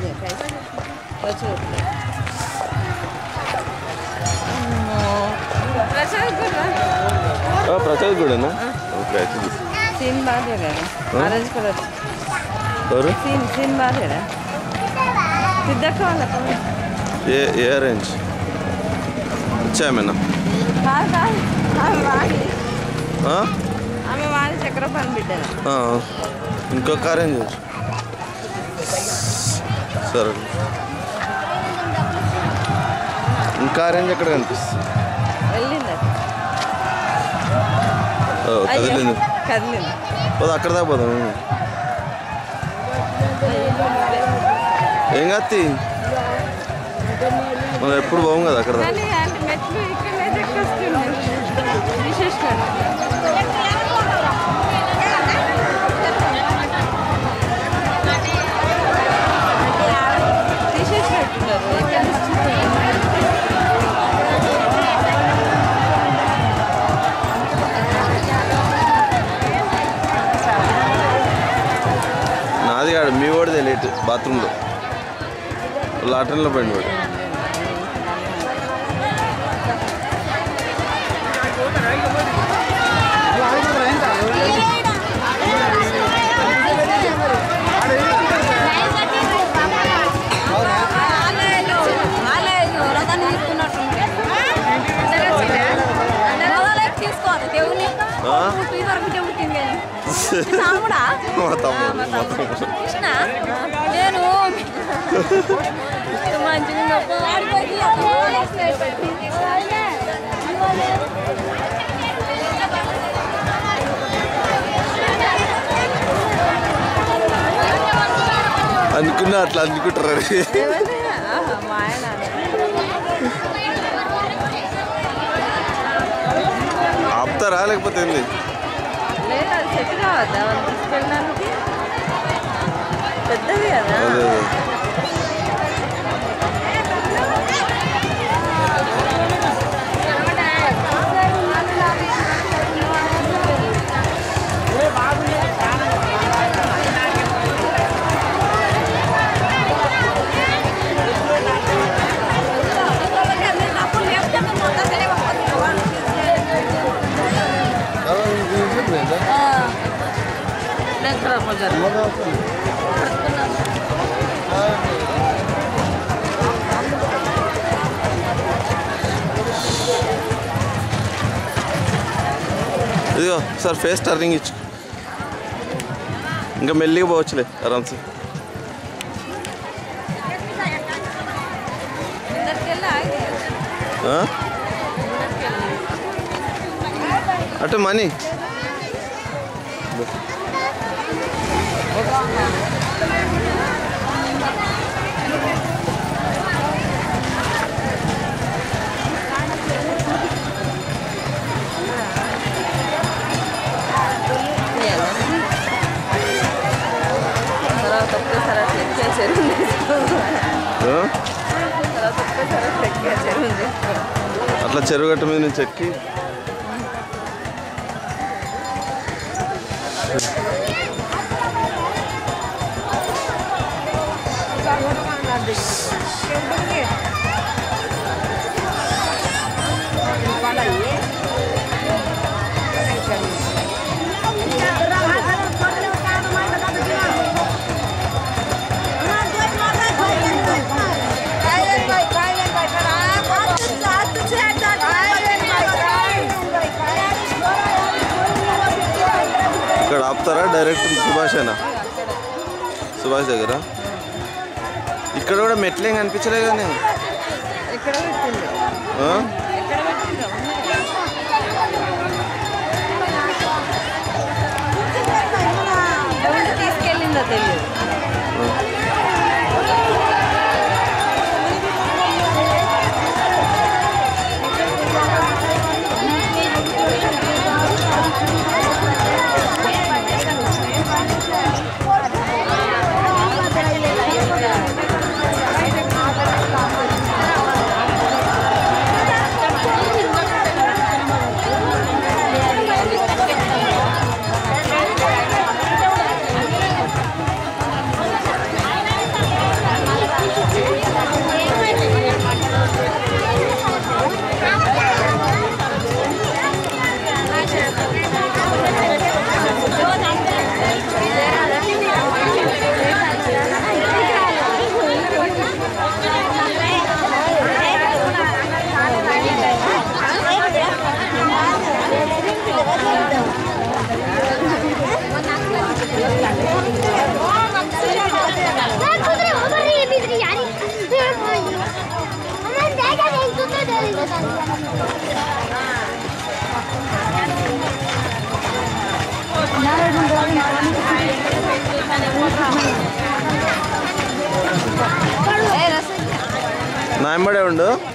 दे कैसे प्रचुर प्रचुर गुड ప్రసాద్ కూడానా ఓకే అయితే తీసు. सीन बाद है ऑरेंज कलर ఎవరు सीन सीन बाद है సిద్ధక్క వాళ్ళ ఏ ఏ అరేంజ్ వచ్చామేనా కాదు కాదు ఆమె వాడి ఆ? ఆమె వాడి చక్రపాణి బిడ్డన ఆ. ఇంకొక అరేంజ్ చేసు. సరే ఇంకా అరేంజ్ ఎక్కడ కనిపిస్తుంది వెళ్ళింది అది. ఓ, అయ్యో, కదిలింది కదిలింది పోదు అక్కడ దాకా పోదాం ఏం కాదు మనం ఎప్పుడు పోం కదా అక్కడ దాకా కానీ అంటే మెట్లు ఇక్కడనే చెక్కొస్తుంది విశేషం తీసేసినట్టున్నారు ఎక్కడ నాది కాదు మీ వాడిదే లేట్ బాత్రూంలో లాటన్లో పడిన వాడు ఆలయంలో ఆలయంలో రథాన్ని తీసుకున్నట్టుంటే మొదలెక్కి తీసుకోవాలి దేవుని ఆ? పుట్టి వరకు చెబుతుంది రాముడా మా తమ్ముడు మా తమ్ముడు కృష్ణ నేను మంచిగా ఆడిపోయి అనుకున్నా అట్లా అనుకుంటారు అది. ఆహా, మా ఆయన ఆపుతారా లేకపోతే ఏంది లేదు అది సెట్ కావద్దా వాళ్ళు తీసుకెళ్ళడానికి పెద్దది కదా అదే అదే. ఇదిగో సార్ ఫేస్ టర్నింగ్ ఇచ్చు ఇంకా మెల్లిగా పోవచ్చులే ఆరామ్సే ముందరికెళ్ళి ఆగి ఆ? అటు మనీ తర్వాత ఒక్కసారి అట్లా ఎక్కేసారు ఆ? తర్వాత ఒక్కసారి అట్లా ఎక్కేసారు అట్లా చెరుగట్ట మీద నుంచి ఎక్కి ఇక్కడ ఆపుతారా డైరెక్ట్ సుభాషేనా సుభాష్ దగ్గర ఇక్కడ కూడా మెట్లేం కనిపించలే కదా నేను ఎక్కడ పెట్టింది ఆ? ఎక్కడ పెట్టిందో ఎవరు తీసుకెళ్ళిందో తెలియదు ఏ రసం నా ఎంబడే ఉండు